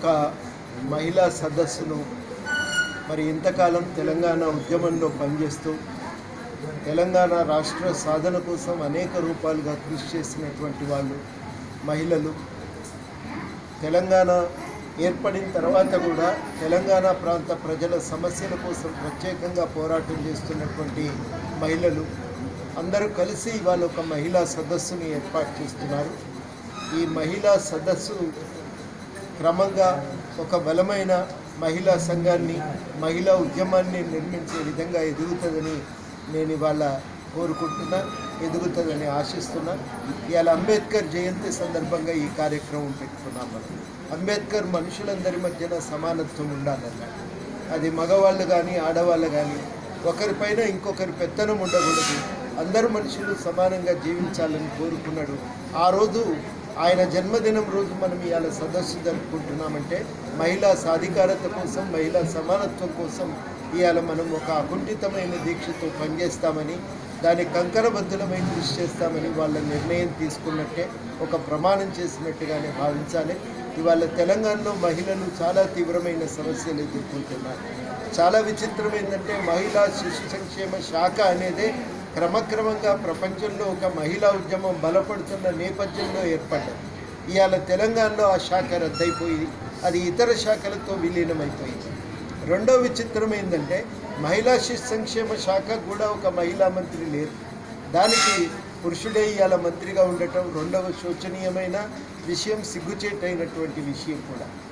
ఒక మహిళా సదస్సును మరి ఇంతకాలం తెలంగాణ ఉద్యమంలో పనిచేస్తూ తెలంగాణ రాష్ట్ర సాధన కోసం అనేక రూపాలుగా కృషి చేసినటువంటి వాళ్ళు మహిళలు తెలంగాణ ఏర్పడిన తర్వాత కూడా తెలంగాణ ప్రాంత ప్రజల సమస్యల కోసం ప్రత్యేకంగా పోరాటం చేస్తున్నటువంటి మహిళలు అందరూ కలిసి ఇవాళ ఒక మహిళా సదస్సుని ఏర్పాటు చేస్తున్నారు ఈ మహిళా సదస్సు క్రమంగా ఒక బలమైన మహిళా సంఘాన్ని మహిళా ఉద్యమాన్ని నిర్మించే విధంగా ఎదుగుతుందని నేను ఇవాళ కోరుకుంటున్నా ఎదుగుతుందని ఆశిస్తున్నా ఇవాళ అంబేద్కర్ జయంతి సందర్భంగా ఈ కార్యక్రమం పెట్టుకున్నాం మనం అంబేద్కర్ మనుషులందరి మధ్యన సమానత్వం ఉండాలన్నాడు అది మగవాళ్ళు కానీ ఆడవాళ్ళు కానీ ఒకరిపైన ఇంకొకరి పెత్తనం ఉండకూడదు అందరు మనుషులు సమానంగా జీవించాలని కోరుకున్నాడు ఆ రోజు ఆయన జన్మదినం రోజు మనం ఇవాళ సదస్సు జరుపుకుంటున్నామంటే మహిళా సాధికారత కోసం మహిళా సమానత్వం కోసం ఇవాళ మనం ఒక అకుంఠితమైన దీక్షతో పనిచేస్తామని దాని కంకరబద్ధులమై కృషి చేస్తామని వాళ్ళ నిర్ణయం తీసుకున్నట్టే ఒక ప్రమాణం చేసినట్టుగానే భావించాలి ఇవాళ తెలంగాణలో మహిళలు చాలా తీవ్రమైన సమస్యలు ఎదుర్కొంటున్నారు చాలా విచిత్రం ఏంటంటే మహిళా శిశు సంక్షేమ శాఖ అనేదే క్రమక్రమంగా ప్రపంచంలో ఒక మహిళా ఉద్యమం బలపడుతున్న నేపథ్యంలో ఏర్పడ్డది ఇవాళ తెలంగాణలో ఆ శాఖ రద్దయిపోయి అది ఇతర శాఖలతో విలీనమైపోయింది రెండో విచిత్రం ఏంటంటే మహిళా శిశు సంక్షేమ శాఖ కూడా ఒక మహిళా మంత్రి లేరు దానికి పురుషుడే ఇవాళ మంత్రిగా ఉండటం రెండవ శోచనీయమైన విషయం సిగ్గుచేటైనటువంటి విషయం కూడా